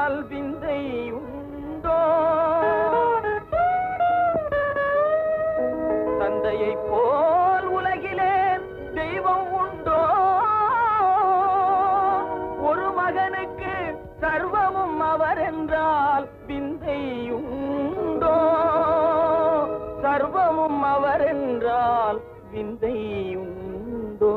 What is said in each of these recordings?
என்றால் விந்தை உண்டோ தந்தையை போல் உலகிலே தெய்வம் உண்டோ ஒரு மகனுக்கு சர்வமும் அவர் என்றால் விந்தை உண்டோ சர்வமும் அவர் என்றால் விந்தை உண்டோ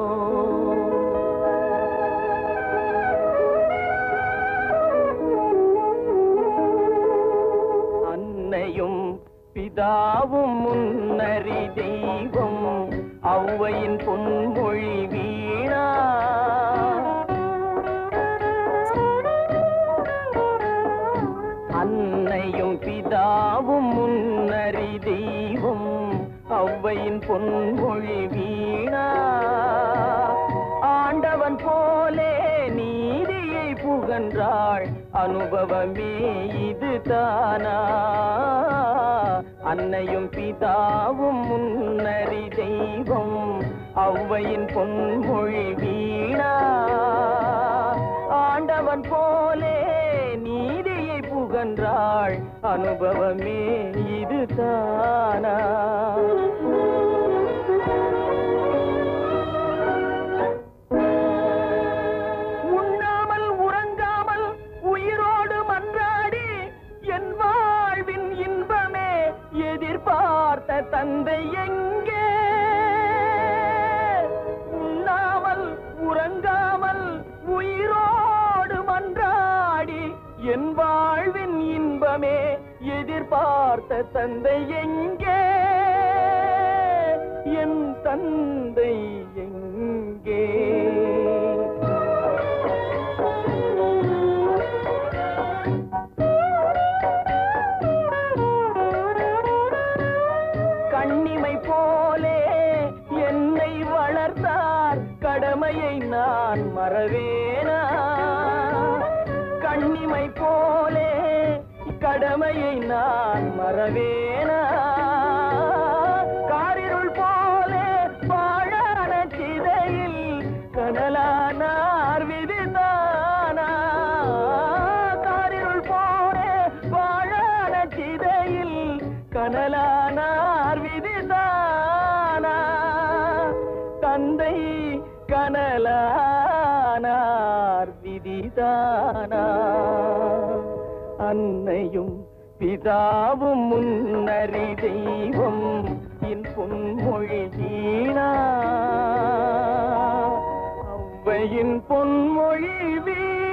அன்னையும் பிதாவும் முன்னறி தெய்வம் ஔவையின் பொன்மொழி வீணா அன்னையும் பிதாவும் முன்னறி தெய்வம் ஔவையின் பொன்மொழி வீணா ஆண்டவன் போலே நீதியை புகன்றாள் அனுபவமே இது தானா அன்னையும் பிதாவும் முன்னறி தெய்வம் ஔவையின் பொன்மொழி வீணா ஆண்டவன் போலே நீதியை புகன்றாள் அனுபவமே இது தானா உண்ணாமல் உறங்காமல் உயிரோடு மன்றாடி என் வாழ்வின் இன்பமே எதிர்பார்த்த தந்தை எங்கே உண்ணாமல் உறங்காமல் உயிரோடு மன்றாடி என் வாழ்வின் இன்பமே எதிர்பார்த்த தந்தை எங்கே என் தந்தை எங்கே கண்ணிமை போலே என்னை வளர்த்தார் கடமையை நான் மறவேனா கண்ணிமை போலே கடமையை நான் மறவேனா காரிருள் போலே வாழான சிதையில் கனலானார் விதிதானா காரிருள் போலே வாழான சிதையில் கனலானார் விதிதானா தந்தை கனலானார் விதிதானா அன்னையும் பிதாவும் முன்னறி தெய்வம் என் பொன்மொழி வீணா ஔவையின் பொன்மொழி வீணா